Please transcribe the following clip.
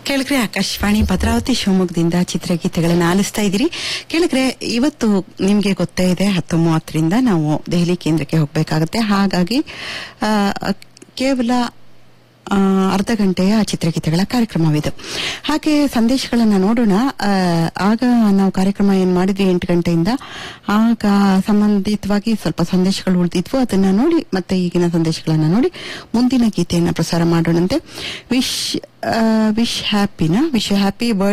ಕೇಳಿದ್ರೆ ಆಕಾಶವಾಣಿ ಭದ್ರಾವತಿ ಶಿವಮೊಗ್ಗದಿಂದ ಚಿತ್ರಗೀತೆಗಳನ್ನು ಆಲಿಸ್ತಾ ಇದ್ದೀರಿ ಕೇಳಿದ್ರೆ ಇವತ್ತು ನಿಮಗೆ ಗೊತ್ತೇ ಇದೆ ಹತ್ತು ಮೂವತ್ತರಿಂದ ನಾವು ದೆಹಲಿ ಕೇಂದ್ರಕ್ಕೆ ಹೋಗಬೇಕಾಗುತ್ತೆ ಹಾಗಾಗಿ ಆ, ಕೇವಲ ಆ, ಅರ್ಧ ಗಂಟೆಯ ಚಿತ್ರಗೀತೆಗಳ ಕಾರ್ಯಕ್ರಮವಿದು ಹಾಗೆ ಸಂದೇಶಗಳನ್ನ ನೋಡೋಣ ಆ, ಆಗ ನಾವು ಕಾರ್ಯಕ್ರಮ ಏನ್ ಮಾಡಿದ್ವಿ ಎಂಟು ಗಂಟೆಯಿಂದ ಆಗ ಸಂಬಂಧಿತವಾಗಿ ಸ್ವಲ್ಪ ಸಂದೇಶಗಳು ಉಳಿದಿದ್ವು ಅದನ್ನ ನೋಡಿ ಮತ್ತೆ ಈಗಿನ ಸಂದೇಶಗಳನ್ನ ನೋಡಿ ಮುಂದಿನ ಗೀತೆಯನ್ನ ಪ್ರಸಾರ ಮಾಡೋಣಂತೆ ವಿಶ್ ವಿಶ್ ಹ್ಯಾಪಿನ ವಿಶ್ ಹ್ಯಾಪಿ ಬರ್ಡ್